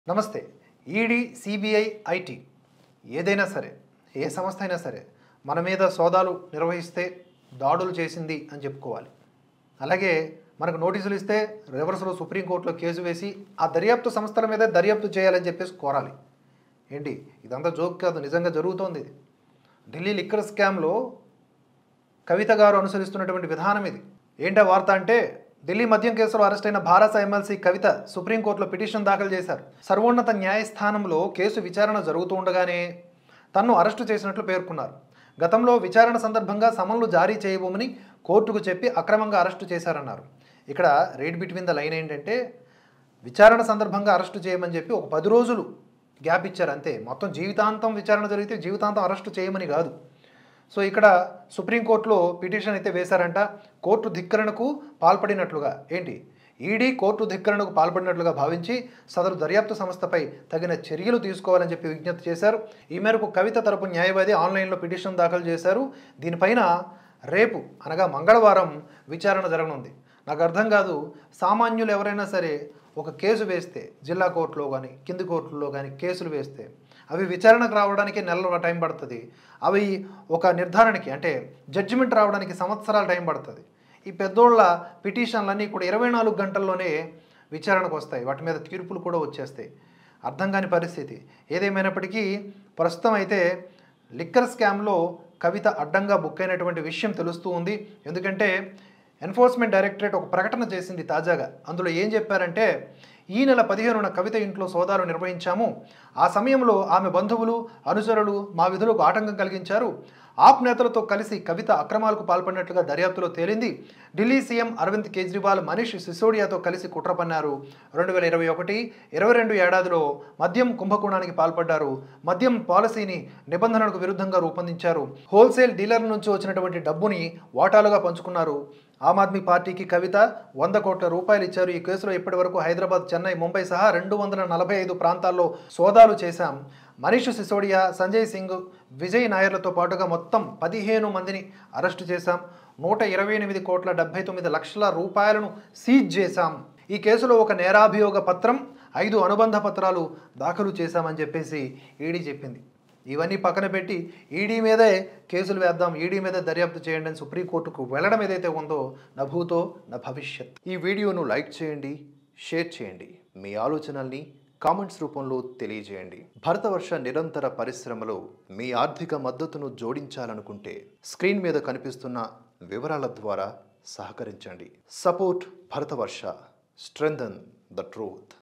నమస్తే ED CBI IT ఏదైనా సరే ఏ సంస్థ అయినా సరే మన మీద సోదాలు నిర్వహిస్తే దాడులు చేసింది అని చెప్పుకోవాలి అలాగే మనకు నోటీసులు ఇస్తే రివర్స్లో సుప్రీంకోర్టులో కేసు వేసి ఆ దర్యాప్తు సంస్థల మీద దర్యాప్తు చేయాలని చెప్పేసి కోరాలి ఏంటి ఇదంతా జోక్ కాదు నిజంగా జరుగుతోంది ఇది ఢిల్లీ లిక్కర్ స్కామ్లో కవిత గారు అనుసరిస్తున్నటువంటి విధానం ఇది ఏంటా వార్త అంటే ఢిల్లీ మద్యం కేసులో అరెస్ట్ అయిన భారత ఎమ్మెల్సీ కవిత సుప్రీంకోర్టులో పిటిషన్ దాఖలు చేశారు సర్వోన్నత న్యాయస్థానంలో కేసు విచారణ జరుగుతూ ఉండగానే తన్ను అరెస్టు చేసినట్లు పేర్కొన్నారు గతంలో విచారణ సందర్భంగా సమన్లు జారీ చేయబోమని కోర్టుకు చెప్పి అక్రమంగా అరెస్టు చేశారన్నారు ఇక్కడ రేట్ బిట్వీన్ ద లైన్ ఏంటంటే విచారణ సందర్భంగా అరెస్టు చేయమని చెప్పి ఒక పది రోజులు గ్యాప్ ఇచ్చారు అంతే మొత్తం జీవితాంతం విచారణ జరిగితే జీవితాంతం అరెస్టు చేయమని కాదు సో ఇక్కడ సుప్రీంకోర్టులో పిటిషన్ అయితే వేశారంట కోర్టు ధిక్కరణకు పాల్పడినట్లుగా ఏంటి ఈడీ కోర్టు ధిక్కరణకు పాల్పడినట్లుగా భావించి సదరు దర్యాప్తు సంస్థపై తగిన చర్యలు తీసుకోవాలని చెప్పి విజ్ఞప్తి చేశారు ఈ మేరకు కవిత తరపు న్యాయవాది ఆన్లైన్లో పిటిషన్ దాఖలు చేశారు దీనిపైన రేపు అనగా మంగళవారం విచారణ జరగనుంది నాకు అర్థం కాదు సామాన్యులు ఎవరైనా సరే ఒక కేసు వేస్తే జిల్లా కోర్టులో కానీ కింది కోర్టులో కానీ కేసులు వేస్తే అవి విచారణకు రావడానికి నెలల టైం పడుతుంది అవి ఒక నిర్ధారణకి అంటే జడ్జిమెంట్ రావడానికి సంవత్సరాల టైం పడుతుంది ఈ పెద్దోళ్ళ పిటిషన్లన్నీ కూడా ఇరవై నాలుగు గంటల్లోనే విచారణకు వస్తాయి వాటి మీద తీర్పులు కూడా వచ్చేస్తాయి అర్థం కాని పరిస్థితి ఏదేమైనప్పటికీ ప్రస్తుతం అయితే లిక్కర్ స్కామ్లో కవిత అడ్డంగా బుక్ అయినటువంటి విషయం తెలుస్తూ ఉంది ఎందుకంటే ఎన్ఫోర్స్మెంట్ డైరెక్టరేట్ ఒక ప్రకటన చేసింది తాజాగా అందులో ఏం చెప్పారంటే ఈ నెల పదిహేనున కవిత ఇంట్లో సోదాలు నిర్వహించాము ఆ సమయంలో ఆమె బంధువులు అనుచరులు మా విధులకు ఆటంకం కలిగించారు ఆప్ నేతలతో కలిసి కవిత అక్రమాలకు పాల్పడినట్లుగా దర్యాప్తులో తేలింది ఢిల్లీ సీఎం అరవింద్ కేజ్రీవాల్ మనీష్ సిసోడియాతో కలిసి కుట్ర పన్నారు రెండు వేల ఇరవై ఒకటి ఇరవై రెండు ఏడాదిలో మద్యం కుంభకోణానికి పాల్పడ్డారు మద్యం పాలసీని నిబంధనలకు విరుద్ధంగా రూపొందించారు హోల్సేల్ డీలర్ నుంచి వచ్చినటువంటి డబ్బుని వాటాలుగా పంచుకున్నారు ఆమ్ ఆద్మీ పార్టీకి కవిత వంద కోట్ల రూపాయలు ఇచ్చారు ఈ కేసులో ఇప్పటి వరకు హైదరాబాద్ చెన్నై ముంబై సహా రెండు వందల నలభై ఐదు ప్రాంతాల్లో సోదాలు చేశాం మనీష్ సిసోడియా సంజయ్ సింగ్ విజయ్ నాయర్లతో పాటుగా మొత్తం పదిహేను మందిని అరెస్టు చేశాం నూట ఇరవై ఎనిమిది కోట్ల డెబ్బై తొమ్మిది లక్షల రూపాయలను సీజ్ చేశాం ఈ కేసులో ఒక నేరాభియోగ పత్రం ఐదు అనుబంధ పత్రాలు దాఖలు చేశామని చెప్పేసి ఈడీ చెప్పింది ఇవన్నీ పక్కన పెట్టి ఈడీ మీదే కేసులు వేద్దాం ఈడీ మీద దర్యాప్తు చేయండి అని సుప్రీంకోర్టుకు వెళ్ళడం ఏదైతే ఉందో నా భూతో నా భవిష్యత్ ఈ వీడియోను లైక్ చేయండి షేర్ చేయండి మీ ఆలోచనల్ని కామెంట్స్ రూపంలో తెలియజేయండి భరతవర్ష నిరంతర పరిశ్రమలో మీ ఆర్థిక మద్దతును జోడించాలనుకుంటే స్క్రీన్ మీద కనిపిస్తున్న వివరాల ద్వారా సహకరించండి support Bharatavarsha strengthen the truth